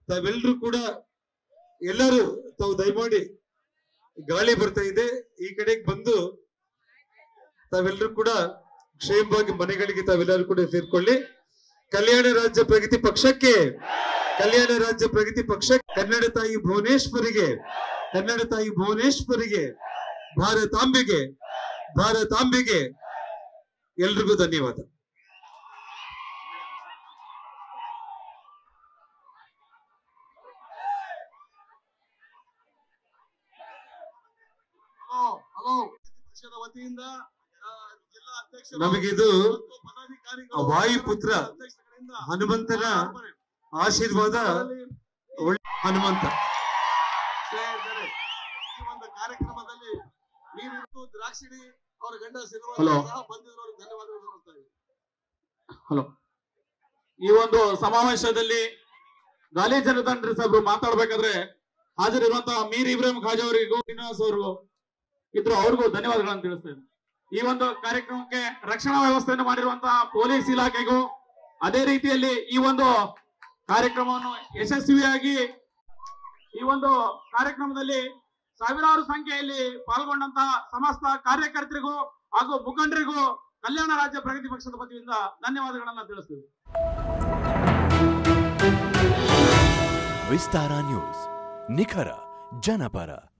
ತಾವೆಲ್ಲರೂ ಕೂಡ ಎಲ್ಲರೂ ತಾವು ದಯಮಾಡಿ ಗಾಳಿ ಬರ್ತಾ ಇದೆ ಈ ಕಡೆಗೆ ಬಂದು ತಾವೆಲ್ಲರೂ ಕೂಡ ಕ್ಷೇಮವಾಗಿ ಮನೆಗಳಿಗೆ ತಾವೆಲ್ಲರೂ ಕೂಡ ಸೇರ್ಕೊಳ್ಳಿ ಕಲ್ಯಾಣ ರಾಜ್ಯ ಪ್ರಗತಿ ಪಕ್ಷಕ್ಕೆ ಕಲ್ಯಾಣ ರಾಜ್ಯ ಪ್ರಗತಿ ಪಕ್ಷ ಕನ್ನಡ ತಾಯಿ ಭುವನೇಶ್ವರಿಗೆ ಕನ್ನಡ ತಾಯಿ ಭುವನೇಶ್ವರಿಗೆ ಭಾರತಾಂಬೆಗೆ ಭಾರತಾಂಬೆಗೆ ಎಲ್ರಿಗೂ ಧನ್ಯವಾದ ಹಲೋ ಹಲೋ ಪಕ್ಷದ ವತಿಯಿಂದ ಆ, ಜಿಲ್ಲಾ ಅಧ್ಯಕ್ಷರು ನಮಗಿದು ಮತ್ತು ಪದಾಧಿಕಾರಿಗಳು ವಾಯುಪುತ್ರ ಅಧ್ಯಕ್ಷಗಳಿಂದ ಹನುಮಂತನ ಅರ್ಪಣೆ. ಆಶೀರ್ವಾದ ಅದರಲ್ಲಿ ಒಳ್ಳೆ ಹನುಮಂತ ಸೇರಿದ್ದಾರೆ. ಈ ಒಂದು ಕಾರ್ಯಕ್ರಮದಲ್ಲಿ ನೀರಿಟ್ಟು ದ್ರಾಕ್ಷಿಣಿ ಅವರ ಗಂಡ ಸಿನಿಮಾ ಹಲೋ. ಸಹ ಬಂದಿರೋರಿಗೆ ಧನ್ಯವಾದಗಳು ಹೇಳ್ತಾ ಇದ್ದೀನಿ. ಹಲೋ ಈ ಒಂದು ಸಮಾವೇಶದಲ್ಲಿ ಗಾಲಿ ಜನತಂತ್ರ ಸಾಹೇಬರು ಮಾತಾಡ್ಬೇಕಾದ್ರೆ ಹಾಜರಿರುವಂತಹ ಮೀರ್ ಇಬ್ರಾಹಿಂ ಖಾಜಾ ಅವರಿಗೂ ಶ್ರೀನಿವಾಸ್ ಅವರು ಇದ್ರು ಅವ್ರಿಗೂ ಧನ್ಯವಾದಗಳನ್ನು ತಿಳಿಸ್ತೇನೆ ಈ ಒಂದು ಕಾರ್ಯಕ್ರಮಕ್ಕೆ ರಕ್ಷಣಾ ವ್ಯವಸ್ಥೆಯನ್ನು ಮಾಡಿರುವಂತಹ ಪೊಲೀಸ್ ಇಲಾಖೆಗೂ ಅದೇ ರೀತಿಯಲ್ಲಿ ಈ ಒಂದು ಕಾರ್ಯಕ್ರಮವನ್ನು ಯಶಸ್ವಿಯಾಗಿ ಈ ಒಂದು ಕಾರ್ಯಕ್ರಮದಲ್ಲಿ ಸಾವಿರಾರು ಸಂಖ್ಯೆಯಲ್ಲಿ ಪಾಲ್ಗೊಂಡಂತಹ ಸಮಸ್ತ ಕಾರ್ಯಕರ್ತರಿಗೂ ಹಾಗೂ ಮುಖಂಡರಿಗೂ ಕಲ್ಯಾಣ ರಾಜ್ಯ ಪ್ರಗತಿ ಪಕ್ಷದ ವತಿಯಿಂದ ಧನ್ಯವಾದಗಳನ್ನ ತಿಳಿಸ್ತೀವಿ ವಿಸ್ತಾರ ನ್ಯೂಸ್ ನಿಖರ ಜನಪರ